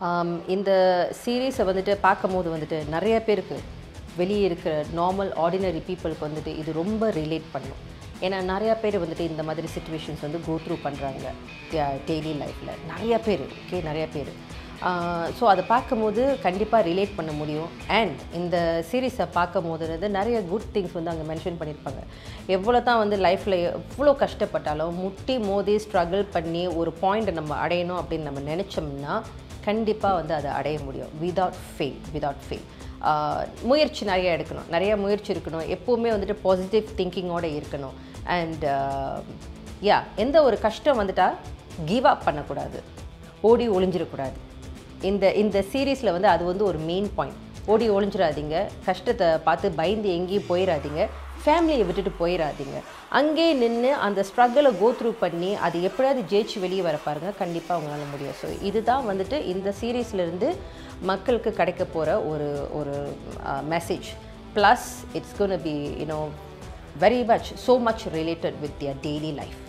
ஆம், இந்த சீரீஸை வந்துட்டு பார்க்கும்போது வந்துட்டு நிறைய பேருக்கு வெளியே இருக்கிற நார்மல் ஆர்டினரி பீப்புளுக்கு வந்துட்டு இது ரொம்ப ரிலேட் பண்ணும் ஏன்னா நிறையா பேர் வந்துட்டு இந்த மாதிரி சுச்சுவேஷன்ஸ் வந்து கோ த்ரூ பண்ணுறாங்க டெய்லி லைஃப்பில் நிறைய பேர் ஓகே நிறைய பேர் ஸோ அதை பார்க்கும்போது கண்டிப்பாக ரிலேட் பண்ண முடியும் அண்ட் இந்த சீரீஸை பார்க்கும் போது வந்து நிறைய குட் திங்ஸ் வந்து அங்கே மென்ஷன் பண்ணியிருப்பாங்க எவ்வளோ தான் வந்து லைஃப்பில் எவ்வளோ கஷ்டப்பட்டாலும் முட்டி மோதி ஸ்ட்ரகிள் பண்ணி ஒரு பாயிண்ட்டை நம்ம அடையணும் அப்படின்னு நம்ம நினச்சோம்னா கண்டிப்பாக வந்து அதை அடைய முடியும் விதவுட் ஃபெயில் விதவுட் ஃபெயில் முயற்சி நிறைய எடுக்கணும் நிறைய முயற்சி இருக்கணும் எப்போவுமே வந்துட்டு பாசிட்டிவ் திங்கிங்கோடு இருக்கணும் அண்ட் யா எந்த ஒரு கஷ்டம் வந்துட்டா கிவ் அப் பண்ணக்கூடாது ஓடி ஒளிஞ்சிடக்கூடாது இந்த இந்த சீரீஸில் வந்து அது வந்து ஒரு மெயின் பாயிண்ட் ஓடி ஒளிஞ்சிடாதீங்க கஷ்டத்தை பார்த்து பயந்து எங்கேயும் போயிடாதீங்க ஃபேமிலியை விட்டுட்டு போயிடாதீங்க அங்கேயே நின்று அந்த ஸ்ட்ரகிளை கோ த்ரூ பண்ணி அது எப்படியாவது ஜெயிச்சு வெளியே வர பாருங்க கண்டிப்பாக அவங்களால முடியும் ஸோ இதுதான் வந்துட்டு இந்த சீரீஸ்லேருந்து மக்களுக்கு கிடைக்க போகிற ஒரு ஒரு message plus it's gonna be you know very much so much related with their daily life